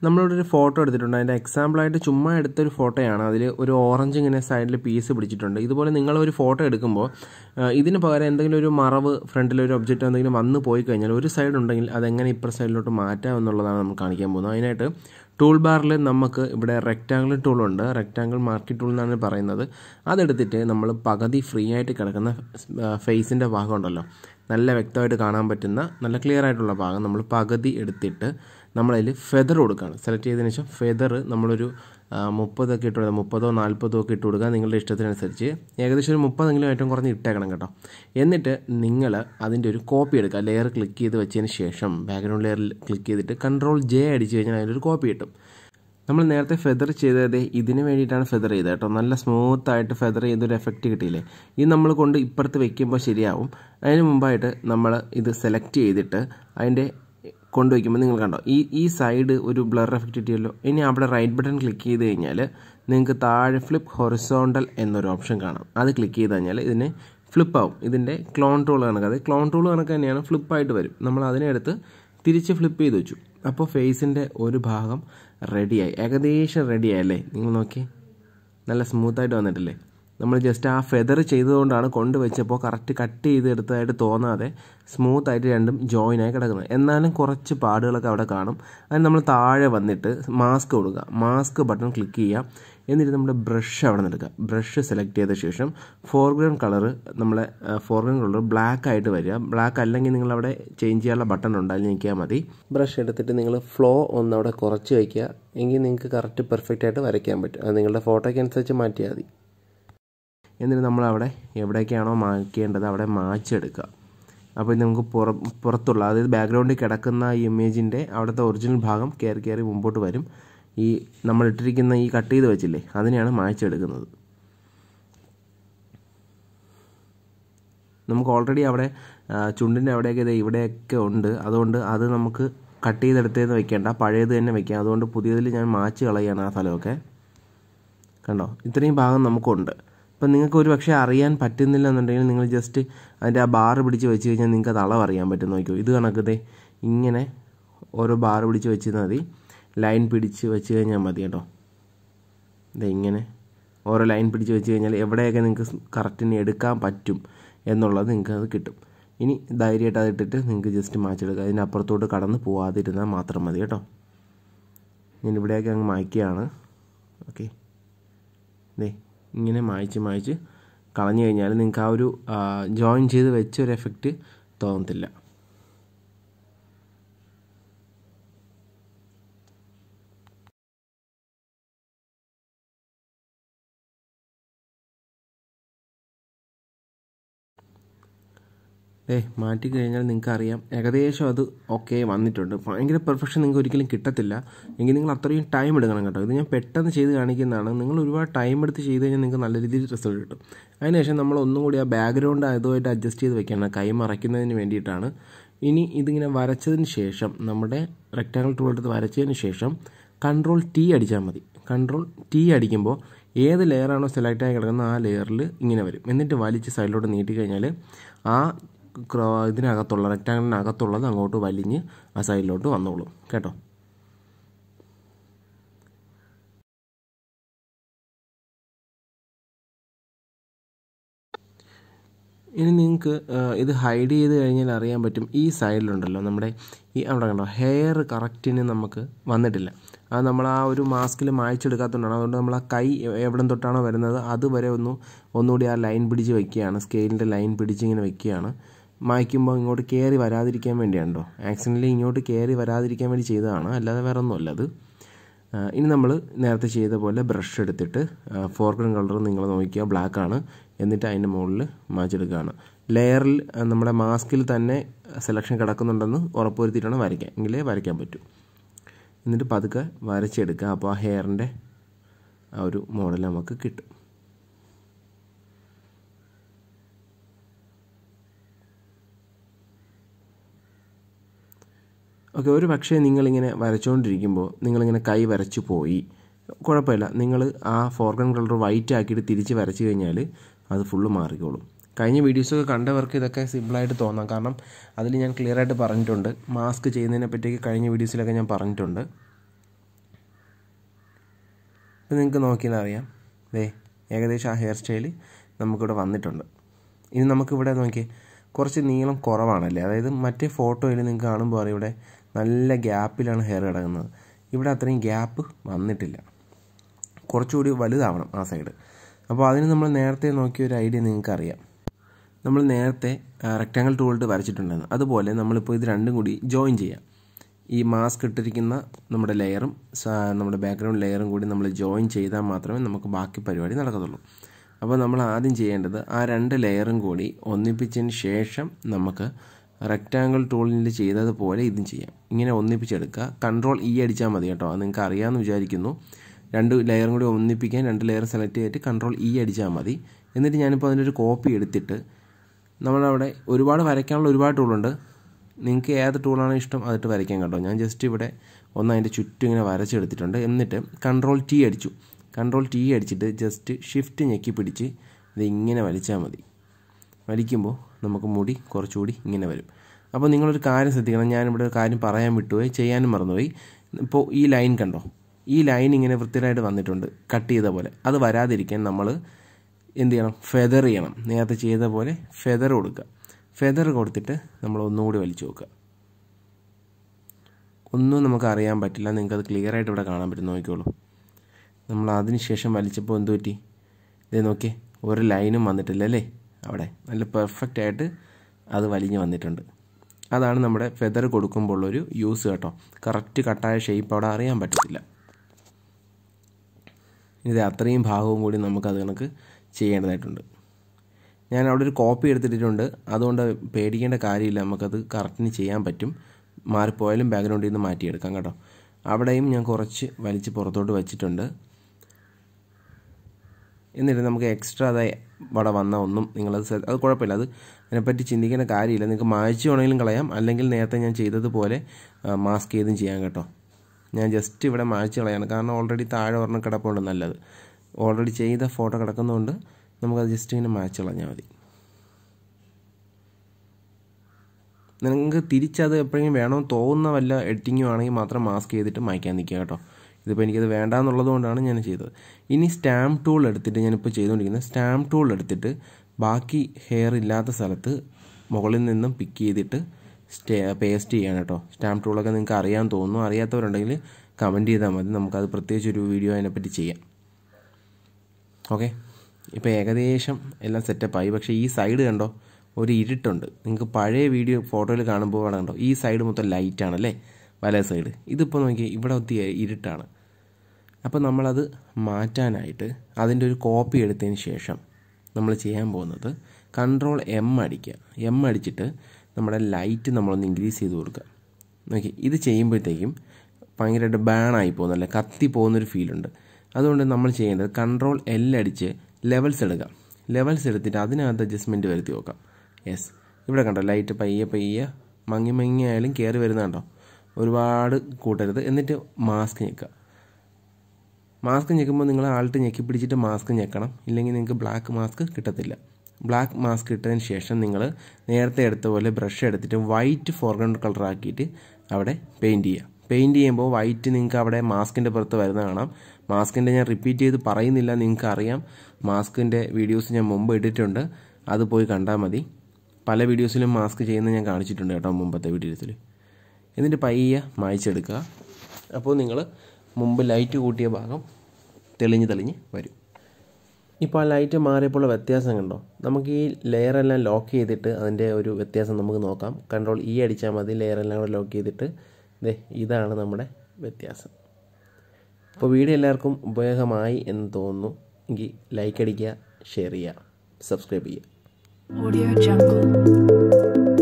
നമ്മളിവിടെ ഒരു ഫോട്ടോ എടുത്തിട്ടുണ്ട് അതിൻ്റെ എക്സാമ്പിളായിട്ട് ചുമ്മാ എടുത്തൊരു ഫോട്ടോയാണ് അതിൽ ഒരു ഓറഞ്ച് ഇങ്ങനെ സൈഡിൽ പീസ് പിടിച്ചിട്ടുണ്ട് ഇതുപോലെ നിങ്ങൾ ഒരു ഫോട്ടോ എടുക്കുമ്പോൾ ആ, ഇതിന് പകരം എന്തെങ്കിലും ഒരു മറവ് ഫ്രണ്ടിൽ ഒരു ഒബ്ജക്റ്റ് എന്തെങ്കിലും വന്ന് പോയി കഴിഞ്ഞാൽ ഒരു സൈഡ് ഉണ്ടെങ്കിൽ അതെങ്ങനെ ഇപ്പുറ സൈഡിലോട്ട് മാറ്റാം എന്നുള്ളതാണ് നമ്മൾ കാണിക്കാൻ പോകുന്നത് അതിനായിട്ട് ടൂൾ ബാറിൽ നമുക്ക് ഇവിടെ റെക്റ്റാങ്കിൾ ടൂളുണ്ട് റെക്റ്റാങ്കിൾ മാർക്കി ടൂൾ എന്നാണ് പറയുന്നത് അതെടുത്തിട്ട് നമ്മൾ പകുതി ഫ്രീ ആയിട്ട് കിടക്കുന്ന ഫേസിൻ്റെ ഭാഗം ഉണ്ടല്ലോ നല്ല വ്യക്തമായിട്ട് കാണാൻ പറ്റുന്ന നല്ല ക്ലിയർ ആയിട്ടുള്ള ഭാഗം നമ്മൾ പകുതി എടുത്തിട്ട് നമ്മളതിൽ ഫെദർ കൊടുക്കുകയാണ് സെലക്ട് ചെയ്തതിന് ശേഷം ഫെദർ നമ്മളൊരു ആ, മുപ്പതൊക്കെ ഇട്ട് കൊടുക്കുക മുപ്പതോ നാൽപ്പതോ ഒക്കെ ഇട്ട് കൊടുക്കുക നിങ്ങളുടെ ഇഷ്ടത്തിനനുസരിച്ച് ഏകദേശം ഒരു മുപ്പതെങ്കിലും ഏറ്റവും കുറഞ്ഞ് ഇട്ടേക്കണം കേട്ടോ എന്നിട്ട് നിങ്ങൾ അതിൻ്റെ ഒരു കോപ്പി എടുക്കുക ലെയർ ക്ലിക്ക് ചെയ്ത് വെച്ചതിന് ശേഷം ബാക്ക്ഗ്രൗണ്ട് ലെയറിൽ ക്ലിക്ക് ചെയ്തിട്ട് കൺട്രോൾ ജെ അടിച്ച് കഴിഞ്ഞാൽ അതിൻ്റെ ഒരു കോപ്പി കിട്ടും നമ്മൾ നേരത്തെ ഫെദർ ചെയ്തത് ഇതിന് വേണ്ടിയിട്ടാണ് ഫെദർ ചെയ്തത് കേട്ടോ നല്ല സ്മൂത്ത് ആയിട്ട് ഫെദർ ചെയ്തൊരു എഫക്റ്റ് കിട്ടിയില്ലേ ഇത് നമ്മൾ കൊണ്ട് ഇപ്പുറത്ത് വെക്കുമ്പോൾ ശരിയാവും അതിന് മുമ്പായിട്ട് നമ്മൾ ഇത് സെലക്ട് ചെയ്തിട്ട് അതിൻ്റെ കൊണ്ടുവയ്ക്കുമ്പോൾ നിങ്ങൾ കണ്ടോ ഈ ഈ സൈഡ് ഒരു ബ്ലർ എഫക്റ്റ് കിട്ടിയല്ലോ ഇനി അവിടെ റൈറ്റ് ബട്ടൺ ക്ലിക്ക് ചെയ്ത് കഴിഞ്ഞാൽ നിങ്ങൾക്ക് താഴെ ഫ്ലിപ്പ് ഹൊറിസോണ്ടൽ എന്നൊരു ഓപ്ഷൻ കാണാം അത് ക്ലിക്ക് ചെയ്ത് കഴിഞ്ഞാൽ ഇതിന് ഫ്ലിപ്പ് ആവും ഇതിൻ്റെ ക്ലോൺ ടൂൾ കണക്ക് അത് ക്ലോൺ ടൂൾ കണക്ക് തന്നെയാണ് ഫ്ലിപ്പായിട്ട് വരും നമ്മൾ അതിനെ എടുത്ത് തിരിച്ച് ഫ്ലിപ്പ് ചെയ്ത് വെച്ചു അപ്പോൾ ഫേസിൻ്റെ ഒരു ഭാഗം റെഡിയായി ഏകദേശം റെഡിയായി അല്ലേ നിങ്ങൾ നോക്കി നല്ല സ്മൂത്തായിട്ട് വന്നിട്ടില്ലേ നമ്മൾ ജസ്റ്റ് ആ ഫെദർ ചെയ്തതുകൊണ്ടാണ് കൊണ്ടുവച്ചപ്പോൾ കറക്റ്റ് കട്ട് ചെയ്ത് എടുത്തതായിട്ട് തോന്നാതെ സ്മൂത്തായിട്ട് രണ്ടും ജോയിൻ ആയി കിടക്കുന്നത് എന്നാലും കുറച്ച് പാടുകളൊക്കെ അവിടെ കാണും അതിന് നമ്മൾ താഴെ വന്നിട്ട് മാസ്ക് കൊടുക്കുക മാസ്ക് ബട്ടൺ ക്ലിക്ക് ചെയ്യുക എന്നിട്ട് നമ്മുടെ ബ്രഷ് അവിടെ നിന്ന് എടുക്കുക ബ്രഷ് സെലക്ട് ചെയ്ത ശേഷം ഫോർഗ്രൗണ്ട് കളർ നമ്മളെ ഫോർഗ്രൗണ്ട് കളർ ബ്ലാക്ക് ആയിട്ട് വരിക ബ്ലാക്ക് അല്ലെങ്കിൽ നിങ്ങൾ അവിടെ ചേഞ്ച് ചെയ്യാനുള്ള ബട്ടൺ ഉണ്ട് അതിൽ നിൽക്കിയാൽ മതി ബ്രഷ് എടുത്തിട്ട് നിങ്ങൾ ഫ്ലോ ഒന്ന് അവിടെ കുറച്ച് വയ്ക്കുക എങ്കിൽ നിങ്ങൾക്ക് കറക്റ്റ് പെർഫെക്റ്റ് ആയിട്ട് വരയ്ക്കാൻ പറ്റും അത് നിങ്ങളുടെ ഫോട്ടോയ്ക്ക് അനുസരിച്ച് മാറ്റിയാൽ മതി എന്നിട്ട് നമ്മൾ അവിടെ എവിടേക്കാണോ മായ്ക്കേണ്ടത് അവിടെ മാച്ചെടുക്കുക അപ്പോൾ ഇത് നമുക്ക് പുറ പുറത്തുള്ള അതായത് ബാക്ക്ഗ്രൗണ്ടിൽ കിടക്കുന്ന ഈ ഇമേജിൻ്റെ അവിടുത്തെ ഒറിജിനൽ ഭാഗം കയറി കയറി മുമ്പോട്ട് വരും ഈ നമ്മൾ ഇട്ടിരിക്കുന്ന ഈ കട്ട് ചെയ്ത് വെച്ചില്ലേ അതിനെയാണ് മായ്ച്ചെടുക്കുന്നത് നമുക്ക് ഓൾറെഡി അവിടെ ആ, ചുണ്ടിൻ്റെ അവിടെയൊക്കെ ദേ ഇവിടെയൊക്കെ ഉണ്ട് അതുകൊണ്ട് അത് നമുക്ക് കട്ട് ചെയ്തെടുത്തേന്ന് വെക്കേണ്ട പഴയത് തന്നെ വെക്കാം അതുകൊണ്ട് പുതിയതിൽ ഞാൻ മാച്ച് കളയാണ് ആ സ്ഥലമൊക്കെ കണ്ടോ ഇത്രയും ഭാഗം നമുക്കുണ്ട് ഇപ്പം നിങ്ങൾക്ക് ഒരു പക്ഷേ അറിയാൻ പറ്റുന്നില്ല എന്നുണ്ടെങ്കിൽ നിങ്ങൾ ജസ്റ്റ് അതിൻ്റെ ആ ബാർ പിടിച്ച് വെച്ച് കഴിഞ്ഞാൽ നിങ്ങൾക്ക് അത് അളവ് അറിയാൻ പറ്റും നോക്കിയോ ഇത് കണക്കത്തെ ഇങ്ങനെ ഓരോ ബാർ പിടിച്ച് വെച്ച് മതി ലൈൻ പിടിച്ച് വെച്ച് കഴിഞ്ഞാൽ മതി കേട്ടോ ഇത് ഇങ്ങനെ ഓരോ ലൈൻ പിടിച്ച് വെച്ച് കഴിഞ്ഞാൽ എവിടെയൊക്കെ നിങ്ങൾക്ക് കറക്റ്റിന് എടുക്കാൻ പറ്റും എന്നുള്ളത് നിങ്ങൾക്ക് അത് കിട്ടും ഇനി ധൈര്യമായിട്ട് അത് ഇട്ടിട്ട് നിങ്ങൾക്ക് ജസ്റ്റ് മാച്ചെടുക്കുക അതിൻ്റെ അപ്പുറത്തോട്ട് കടന്ന് പോവാതിരുന്നാൽ മാത്രം മതി കേട്ടോ ഞാൻ ഇവിടെയൊക്കെ അങ്ങ് മായ്ക്കുകയാണ് ഓക്കെ ദേ ഇങ്ങനെ മായ്ച്ച് മായ്ച്ച് കളഞ്ഞു കഴിഞ്ഞാൽ നിങ്ങൾക്ക് ആ ഒരു ജോയിൻ ചെയ്ത് വെച്ച ഒരു എഫക്റ്റ് തോന്നത്തില്ല ഏ മാറ്റി കഴിഞ്ഞാൽ നിങ്ങൾക്ക് അറിയാം ഏകദേശം അത് ഓക്കെ വന്നിട്ടുണ്ട് ഭയങ്കര പെർഫെക്ഷൻ നിങ്ങൾക്ക് ഒരിക്കലും കിട്ടത്തില്ല എങ്കിൽ നിങ്ങൾ അത്രയും ടൈം എടുക്കണം കേട്ടോ ഇത് ഞാൻ പെട്ടെന്ന് ചെയ്ത് കാണിക്കുന്നതാണ് നിങ്ങൾ ഒരുപാട് ടൈം എടുത്ത് ചെയ്ത് കഴിഞ്ഞാൽ നിങ്ങൾക്ക് നല്ല രീതിയിൽ റിസൾട്ട് കിട്ടും അതിനുശേഷം നമ്മൾ ഒന്നും കൂടി ആ ബാക്ക്ഗ്രൗണ്ട് അതുമായിട്ട് അഡ്ജസ്റ്റ് ചെയ്ത് വെക്കണം കൈ മറയ്ക്കുന്നതിന് വേണ്ടിയിട്ടാണ് ഇനി ഇതിങ്ങനെ വരച്ചതിന് ശേഷം നമ്മുടെ റെക്റ്റാങ്കിൾ ടൂൾ എടുത്ത് വരച്ചതിന് ശേഷം കൺട്രോൾ ടി അടിച്ചാൽ മതി കൺട്രോൾ ടി അടിക്കുമ്പോൾ ഏത് ലെയറാണോ സെലക്ട് ആയി കിടക്കുന്ന ആ ലെയറിൽ ഇങ്ങനെ വരും എന്നിട്ട് വലിച്ച് സൈഡിലോട്ട് നീട്ടി കഴിഞ്ഞാൽ ആ ക്രോ ഇതിനകത്തുള്ള റെക്റ്റാങ്കിളിനകത്തുള്ളത് അങ്ങോട്ട് വലിഞ്ഞ് ആ സൈഡിലോട്ട് വന്നോളും കേട്ടോ ഇനി നിങ്ങൾക്ക് ഇത് ഹൈഡ് ചെയ്ത് കഴിഞ്ഞാൽ അറിയാൻ പറ്റും ഈ സൈഡിലുണ്ടല്ലോ നമ്മുടെ ഈ അവിടെ കണ്ടോ ഹെയർ കറക്റ്റിന് നമുക്ക് വന്നിട്ടില്ല അത് നമ്മൾ ആ ഒരു മാസ്കിൽ മായ്ച്ചെടുക്കാത്തതുകൊണ്ടാണ് അതുകൊണ്ട് നമ്മൾ ആ കൈ എവിടെ തൊട്ടാണോ വരുന്നത് അതുവരെ ഒന്ന് ഒന്നുകൂടി ആ ലൈൻ പിടിച്ച് വെക്കുകയാണ് സ്കെയിലിൻ്റെ ലൈൻ പിടിച്ച് ഇങ്ങനെ വെക്കുകയാണ് മായ്ക്കുമ്പോൾ ഇങ്ങോട്ട് കയറി വരാതിരിക്കാൻ വേണ്ടിയാണ് കേട്ടോ ആക്സിഡൻ്റലി ഇങ്ങോട്ട് കയറി വരാതിരിക്കാൻ വേണ്ടി ചെയ്തതാണ് അല്ലാതെ വേറെ ഒന്നുമല്ല അത് ആ, ഇനി നമ്മൾ നേരത്തെ ചെയ്ത പോലെ ബ്രഷ് എടുത്തിട്ട് ഫോർഗ്രൗണ്ട് കളർ നിങ്ങൾ നോക്കിയാൽ ബ്ലാക്ക് ആണ് എന്നിട്ട് അതിൻ്റെ മുകളിൽ മാച്ചെടുക്കുകയാണ് ലെയറിൽ ആ, നമ്മുടെ മാസ്കിൽ തന്നെ സെലക്ഷൻ കിടക്കുന്നുണ്ടെന്ന് ഉറപ്പുവരുത്തിയിട്ടാണ് വരയ്ക്കുക എങ്കിലേ വരയ്ക്കാൻ പറ്റും എന്നിട്ട് പതുക്കെ വരച്ചെടുക്കുക അപ്പോൾ ആ ഹെയറിൻ്റെ ആ ഒരു മോഡൽ നമുക്ക് കിട്ടും ഓക്കെ ഒരു പക്ഷേ നിങ്ങളിങ്ങനെ വരച്ചുകൊണ്ടിരിക്കുമ്പോൾ നിങ്ങളിങ്ങനെ കൈ വരച്ചു പോയി കുഴപ്പമില്ല നിങ്ങൾ ആ ഫോർഗ്രൗണ്ട് കളർ വൈറ്റ് ആക്കിയിട്ട് തിരിച്ച് വരച്ച് കഴിഞ്ഞാൽ അത് ഫുള്ള് മാറിക്കോളും കഴിഞ്ഞ വീഡിയോസൊക്കെ കണ്ടവർക്ക് ഇതൊക്കെ സിമ്പിളായിട്ട് തോന്നാം കാരണം അതിൽ ഞാൻ ക്ലിയർ ആയിട്ട് പറഞ്ഞിട്ടുണ്ട് മാസ്ക് ചെയ്യുന്നതിനെ പറ്റിയൊക്കെ കഴിഞ്ഞ വീഡിയോസിലൊക്കെ ഞാൻ പറഞ്ഞിട്ടുണ്ട് ഇപ്പോൾ നിങ്ങൾക്ക് നോക്കിയാൽ അറിയാം ദേ ഏകദേശം ആ ഹെയർ സ്റ്റൈൽ നമുക്കിവിടെ വന്നിട്ടുണ്ട് ഇനി നമുക്കിവിടെ നോക്കിയേ കുറച്ച് നീളം കുറവാണല്ലേ അതായത് മറ്റേ ഫോട്ടോയിൽ നിങ്ങൾക്ക് കാണുമ്പോൾ അറിയാം ഇവിടെ നല്ല ഗ്യാപ്പിലാണ് ഹെയർ കിടക്കുന്നത് ഇവിടെ അത്രയും ഗ്യാപ്പ് വന്നിട്ടില്ല കുറച്ചുകൂടി വലുതാവണം ആ സൈഡ് അപ്പോൾ അതിന് നമ്മൾ നേരത്തെ നോക്കിയ ഒരു ഐഡിയ നിങ്ങൾക്ക് അറിയാം നമ്മൾ നേരത്തെ റെക്റ്റാങ്കിൾ ടൂളിട്ട് വരച്ചിട്ടുണ്ടായിരുന്നു അതുപോലെ നമ്മളിപ്പോൾ ഇത് രണ്ടും കൂടി ജോയിൻ ചെയ്യാം ഈ മാസ്ക് ഇട്ടിരിക്കുന്ന നമ്മുടെ ലെയറും നമ്മുടെ ബാക്ക്ഗ്രൗണ്ട് ലെയറും കൂടി നമ്മൾ ജോയിൻ ചെയ്താൽ മാത്രമേ നമുക്ക് ബാക്കി പരിപാടി നടക്കത്തുള്ളൂ അപ്പോൾ നമ്മൾ ആദ്യം ചെയ്യേണ്ടത് ആ രണ്ട് ലെയറും കൂടി ഒന്നിപ്പിച്ചതിന് ശേഷം നമുക്ക് റെക്റ്റാങ്കിൾ ടൂളിൽ ചെയ്തതുപോലെ ഇതും ചെയ്യാം ഇങ്ങനെ ഒന്നിപ്പിച്ചെടുക്കുക കൺട്രോൾ ഇ അടിച്ചാൽ മതി കേട്ടോ അത് നിങ്ങൾക്ക് അറിയാമെന്ന് വിചാരിക്കുന്നു രണ്ട് ലെയറും കൂടി ഒന്നിപ്പിക്കാൻ രണ്ട് ലെയർ സെലക്ട് ചെയ്തിട്ട് കൺട്രോൾ ഇ അടിച്ചാൽ മതി എന്നിട്ട് ഞാനിപ്പോൾ അതിൻ്റെ ഒരു കോപ്പി എടുത്തിട്ട് നമ്മളവിടെ ഒരുപാട് വരയ്ക്കാനുള്ള ഒരുപാട് ടൂളുണ്ട് നിങ്ങൾക്ക് ഏത് ടൂളാണ് ഇഷ്ടം അതിട്ട് വരയ്ക്കാൻ കേട്ടോ ഞാൻ ജസ്റ്റ് ഇവിടെ ഒന്ന് അതിൻ്റെ ചുറ്റും ഇങ്ങനെ വരച്ചെടുത്തിട്ടുണ്ട് എന്നിട്ട് കൺട്രോൾ ടി അടിച്ചു കൺട്രോൾ ടി അടിച്ചിട്ട് ജസ്റ്റ് ഷിഫ്റ്റ് ഞെക്കി പിടിച്ച് ഇത് ഇങ്ങനെ വലിച്ചാൽ മതി വലിക്കുമ്പോൾ നമുക്ക് മുടി കുറച്ചുകൂടി ഇങ്ങനെ വരും അപ്പോൾ നിങ്ങളൊരു കാര്യം ശ്രദ്ധിക്കണം ഞാനിവിടെ ഒരു കാര്യം പറയാൻ വിട്ടുപോയി ചെയ്യാനും മറന്നുപോയി ഇപ്പോൾ ഈ ലൈൻ കണ്ടോ ഈ ലൈൻ ഇങ്ങനെ വൃത്തിയായിട്ട് വന്നിട്ടുണ്ട് കട്ട് ചെയ്ത പോലെ അത് വരാതിരിക്കാൻ നമ്മൾ എന്ത് ചെയ്യണം ഫെദർ ചെയ്യണം നേരത്തെ ചെയ്ത പോലെ ഫെദർ കൊടുക്കുക ഫെദർ കൊടുത്തിട്ട് നമ്മൾ ഒന്നുകൂടി വലിച്ചു നോക്കുക ഒന്നും നമുക്ക് അറിയാൻ പറ്റില്ല നിങ്ങൾക്ക് അത് ക്ലിയർ ആയിട്ട് ഇവിടെ കാണാൻ പറ്റും നോക്കിക്കോളൂ നമ്മൾ അതിന് ശേഷം വലിച്ചപ്പോൾ എന്ത് പറ്റി ഇതേ നോക്കിയേ ഒരു ലൈനും വന്നിട്ടില്ല അല്ലേ അവിടെ നല്ല പെർഫെക്റ്റ് ആയിട്ട് അത് വലിഞ്ഞ് വന്നിട്ടുണ്ട് അതാണ് നമ്മുടെ ഫെദർ കൊടുക്കുമ്പോൾ ഉള്ളൊരു യൂസ് കേട്ടോ കറക്റ്റ് കട്ടായ ഷേപ്പ് അവിടെ അറിയാൻ പറ്റത്തില്ല ഇത് അത്രയും ഭാഗവും കൂടി നമുക്കത് കണക്ക് ചെയ്യേണ്ടതായിട്ടുണ്ട് ഞാൻ അവിടെ ഒരു കോപ്പി എടുത്തിട്ടുണ്ട് അതുകൊണ്ട് പേടിക്കേണ്ട കാര്യമില്ല നമുക്കത് കറക്റ്റിന് ചെയ്യാൻ പറ്റും മാറിപ്പോയാലും ബാക്ക്ഗ്രൗണ്ടിൽ നിന്ന് മാറ്റിയെടുക്കാം കേട്ടോ അവിടെയും ഞാൻ കുറച്ച് വലിച്ച് പുറത്തോട്ട് വെച്ചിട്ടുണ്ട് എന്നിട്ട് നമുക്ക് എക്സ്ട്രാ അതായി ഇവിടെ വന്ന ഒന്നും നിങ്ങളത് അത് കുഴപ്പമില്ല അത് അതിനെപ്പറ്റി ചിന്തിക്കേണ്ട കാര്യമില്ല നിങ്ങൾക്ക് മായ്ച്ചു വേണമെങ്കിലും കളയാം അല്ലെങ്കിൽ നേരത്തെ ഞാൻ ചെയ്തതുപോലെ മാസ്ക് ചെയ്തും ചെയ്യാം കേട്ടോ ഞാൻ ജസ്റ്റ് ഇവിടെ മായ്ച്ചു കളയാണ് കാരണം ഓൾറെഡി താഴെ ഒരെണ്ണം കിടപ്പുണ്ട് നല്ലത് ഓൾറെഡി ചെയ്ത ഫോട്ടോ കിടക്കുന്നതുകൊണ്ട് നമുക്കത് ജസ്റ്റ് ഇങ്ങനെ മായ്ച്ചു കളഞ്ഞാൽ മതി നിങ്ങൾക്ക് തിരിച്ചത് എപ്പോഴെങ്കിലും വേണമെന്ന് തോന്നുന്ന വല്ല എഡിറ്റിങ്ങും ആണെങ്കിൽ മാത്രം മാസ്ക് ചെയ്തിട്ട് മായ്ക്കാൻ നിൽക്കുക കേട്ടോ ഇതിപ്പോൾ എനിക്കത് വേണ്ടാന്നുള്ളത് കൊണ്ടാണ് ഞാൻ ചെയ്തത് ഇനി സ്റ്റാമ്പ് ടൂൾ എടുത്തിട്ട് ഞാനിപ്പോൾ ചെയ്തുകൊണ്ടിരിക്കുന്നത് സ്റ്റാമ്പ് ടൂൾ എടുത്തിട്ട് ബാക്കി ഹെയർ ഇല്ലാത്ത സ്ഥലത്ത് മുകളിൽ നിന്നും പിക്ക് ചെയ്തിട്ട് സ്റ്റേ പേസ്റ്റ് ചെയ്യാണ് കേട്ടോ സ്റ്റാമ്പ് ടൂളൊക്കെ നിങ്ങൾക്ക് അറിയാൻ തോന്നുന്നു അറിയാത്തവരുണ്ടെങ്കിൽ കമൻറ്റ് ചെയ്താൽ മതി നമുക്കത് പ്രത്യേകിച്ച് ഒരു വീഡിയോ അതിനെപ്പറ്റി ചെയ്യാം ഓക്കെ ഇപ്പോൾ ഏകദേശം എല്ലാം സെറ്റപ്പായി പക്ഷേ ഈ സൈഡ് കണ്ടോ ഒരു ഇരുട്ടുണ്ട് നിങ്ങൾക്ക് പഴയ വീഡിയോ ഫോട്ടോയിൽ കാണുമ്പോൾ അവിടെ കണ്ടോ ഈ സൈഡ് മൊത്തം ലൈറ്റാണ് അല്ലേ വല സൈഡ് ഇതിപ്പോൾ നോക്കി ഇവിടെ ഒത്തി ഇരുട്ടാണ് അപ്പോൾ നമ്മളത് മാറ്റാനായിട്ട് അതിൻ്റെ ഒരു കോപ്പി എടുത്തതിന് ശേഷം നമ്മൾ ചെയ്യാൻ പോകുന്നത് കൺട്രോൾ എം അടിക്കുക എം അടിച്ചിട്ട് നമ്മുടെ ലൈറ്റ് നമ്മളൊന്ന് ഇൻക്രീസ് ചെയ്ത് കൊടുക്കുക നോക്കി ഇത് ചെയ്യുമ്പോഴത്തേക്കും ഭയങ്കരമായിട്ട് ബാണായി പോകുന്നല്ലേ കത്തി പോകുന്നൊരു ഫീലുണ്ട് അതുകൊണ്ട് നമ്മൾ ചെയ്യേണ്ടത് കൺട്രോൾ എൽ അടിച്ച് ലെവൽസ് എടുക്കാം ലെവൽസ് എടുത്തിട്ട് അതിനകത്ത് അഡ്ജസ്റ്റ്മെൻറ്റ് വരുത്തി നോക്കാം യെസ് ഇവിടെ കണ്ടോ ലൈറ്റ് പയ്യെ പയ്യെ മങ്ങി മങ്ങി ആയാലും കയറി വരുന്ന കണ്ടോ ഒരുപാട് കൂട്ടരുത് എന്നിട്ട് മാസ്ക് ഞെക്കുക മാസ്ക് ഞെക്കുമ്പോൾ നിങ്ങൾ ആൾട്ട് ഞെക്കി പിടിച്ചിട്ട് മാസ്ക് ഞെക്കണം ഇല്ലെങ്കിൽ നിങ്ങൾക്ക് ബ്ലാക്ക് മാസ്ക് കിട്ടത്തില്ല ബ്ലാക്ക് മാസ്ക് ഇട്ടതിന് ശേഷം നിങ്ങൾ നേരത്തെ എടുത്ത പോലെ ബ്രഷ് എടുത്തിട്ട് വൈറ്റ് ഫോർഗ്രൗണ്ട് കളർ ആക്കിയിട്ട് അവിടെ പെയിൻറ്റ് ചെയ്യുക പെയിൻറ്റ് ചെയ്യുമ്പോൾ വൈറ്റ് നിങ്ങൾക്ക് അവിടെ മാസ്കിൻ്റെ പുറത്ത് വരുന്ന കാണാം മാസ്കിൻ്റെ ഞാൻ റിപ്പീറ്റ് ചെയ്ത് പറയുന്നില്ല നിങ്ങൾക്ക് അറിയാം മാസ്കിൻ്റെ വീഡിയോസ് ഞാൻ മുമ്പ് ഇട്ടിട്ടുണ്ട് അത് പോയി കണ്ടാൽ മതി പല വീഡിയോസിലും മാസ്ക് ചെയ്യുന്നത് ഞാൻ കാണിച്ചിട്ടുണ്ട് കേട്ടോ മുമ്പത്തെ വീഡിയോസിൽ എന്നിട്ട് പയ്യെ മായ്ച്ചെടുക്കുക അപ്പോൾ നിങ്ങൾ മുമ്പ് ലൈറ്റ് കൂട്ടിയ ഭാഗം തെളിഞ്ഞ് തെളിഞ്ഞ് വരും ഇപ്പോൾ ആ ലൈറ്റ് മാറിയപ്പോൾ വ്യത്യാസം കണ്ടോ നമുക്ക് ഈ ലെയർ എല്ലാം ലോക്ക് ചെയ്തിട്ട് അതിൻ്റെ ഒരു വ്യത്യാസം നമുക്ക് നോക്കാം കൺട്രോൾ ഇ അടിച്ചാൽ മതി ലെയർ എല്ലാം കൂടെ ലോക്ക് ചെയ്തിട്ട് ദേ ഇതാണ് നമ്മുടെ വ്യത്യാസം അപ്പോൾ വീഡിയോ എല്ലാവർക്കും ഉപയോഗമായി എന്ന് തോന്നുന്നു എങ്കിൽ ലൈക്ക് അടിക്കുക ഷെയർ ചെയ്യുക സബ്സ്ക്രൈബ് ചെയ്യുക Audio Jungle.